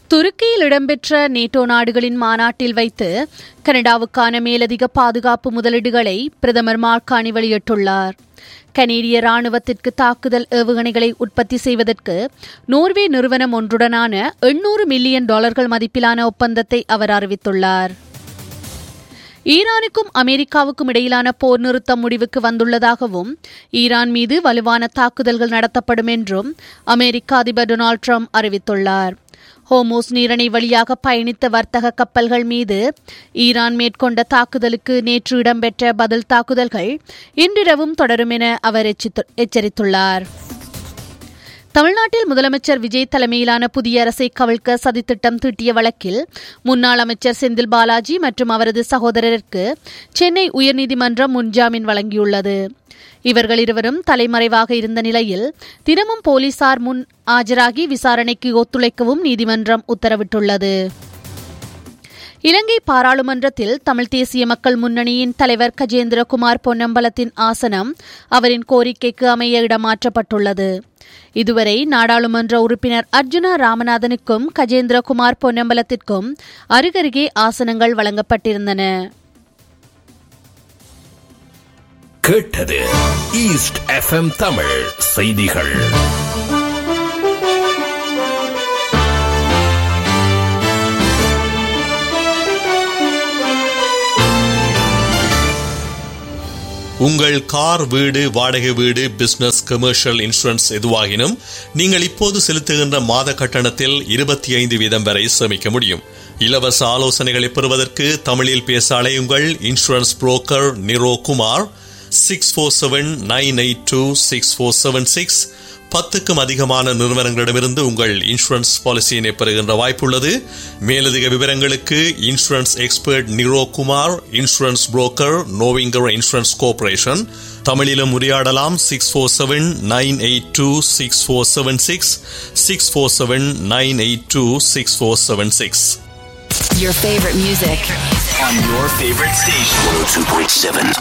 துருக்கியில் இடம்பெற்ற நேட்டோ நாடுகளின் மாநாட்டில் வைத்து கனடாவுக்கான மேலதிக பாதுகாப்பு முதலீடுகளை பிரதமர் மார்கானி வெளியிட்டுள்ளார் கனேடிய ராணுவத்திற்கு தாக்குதல் ஏவுகணைகளை உற்பத்தி செய்வதற்கு நோர்வே நிறுவனம் ஒன்றுடனான எண்ணூறு மில்லியன் டாலர்கள் மதிப்பிலான ஒப்பந்தத்தை அவர் அறிவித்துள்ளார் ஈரானுக்கும் அமெரிக்காவுக்கும் இடையிலான போர் நிறுத்தம் முடிவுக்கு வந்துள்ளதாகவும் ஈரான் மீது வலுவான தாக்குதல்கள் நடத்தப்படும் என்றும் அமெரிக்க அதிபர் டொனால்டு ட்ரம்ப் அறிவித்துள்ளார் ஹோமோஸ் நீரணை வழியாக பயணித்த வர்த்தக கப்பல்கள் மீது ஈரான் மேற்கொண்ட தாக்குதலுக்கு நேற்று இடம்பெற்ற பதில் தாக்குதல்கள் இன்றிரவும் தொடரும் என அவர் எச்சரித்துள்ளார் தமிழ்நாட்டில் முதலமைச்சர் விஜய் தலைமையிலான புதிய அரசை கவிழ்க்க சதித்திட்டம் தீட்டிய வழக்கில் முன்னாள் அமைச்சர் செந்தில் பாலாஜி மற்றும் அவரது சகோதரருக்கு சென்னை உயர்நீதிமன்றம் முன்ஜாமீன் வழங்கியுள்ளது இவர்கள் இருவரும் தலைமறைவாக இருந்த நிலையில் தினமும் போலீசார் முன் ஆஜராகி விசாரணைக்கு ஒத்துழைக்கவும் நீதிமன்றம் உத்தரவிட்டுள்ளது இலங்கை பாராளுமன்றத்தில் தமிழ் தேசிய மக்கள் முன்னணியின் தலைவர் கஜேந்திரகுமார் பொன்னம்பலத்தின் ஆசனம் அவரின் கோரிக்கைக்கு அமைய இடமாற்றப்பட்டுள்ளது இதுவரை நாடாளுமன்ற உறுப்பினர் அர்ஜுனா ராமநாதனுக்கும் கஜேந்திரகுமார் பொன்னம்பலத்திற்கும் அருகருகே ஆசனங்கள் வழங்கப்பட்டிருந்தன கேட்டது ஈஸ்ட் எஃப்எம் தமிழ் செய்திகள் உங்கள் கார் வீடு வாடகை வீடு பிசினஸ் கமர்ஷியல் இன்சூரன்ஸ் எதுவாகினும் நீங்கள் இப்போது செலுத்துகின்ற மாத கட்டணத்தில் இருபத்தி ஐந்து வீதம் வரை சேமிக்க முடியும் இலவச ஆலோசனைகளை பெறுவதற்கு தமிழில் பேச அலையுங்கள் insurance broker Niro Kumar six four seven nine eight two six four seven six பத்துக்கும் அதிகமான நிறுவனங்களிடமிருந்து உங்கள் இன்சூரன்ஸ் பாலிசியினை பெறுகின்ற வாய்ப்புள்ளது மேலதிக விவரங்களுக்கு insurance expert Niro Kumar insurance broker நோவிங்கர் இன்சூரன்ஸ் கோஆபரேஷன் தமிழிலும் உரையாடலாம் six four seven nine eight two six four seven six six four seven nine eight two six four seven six Your favorite music. on your favorite station 102.7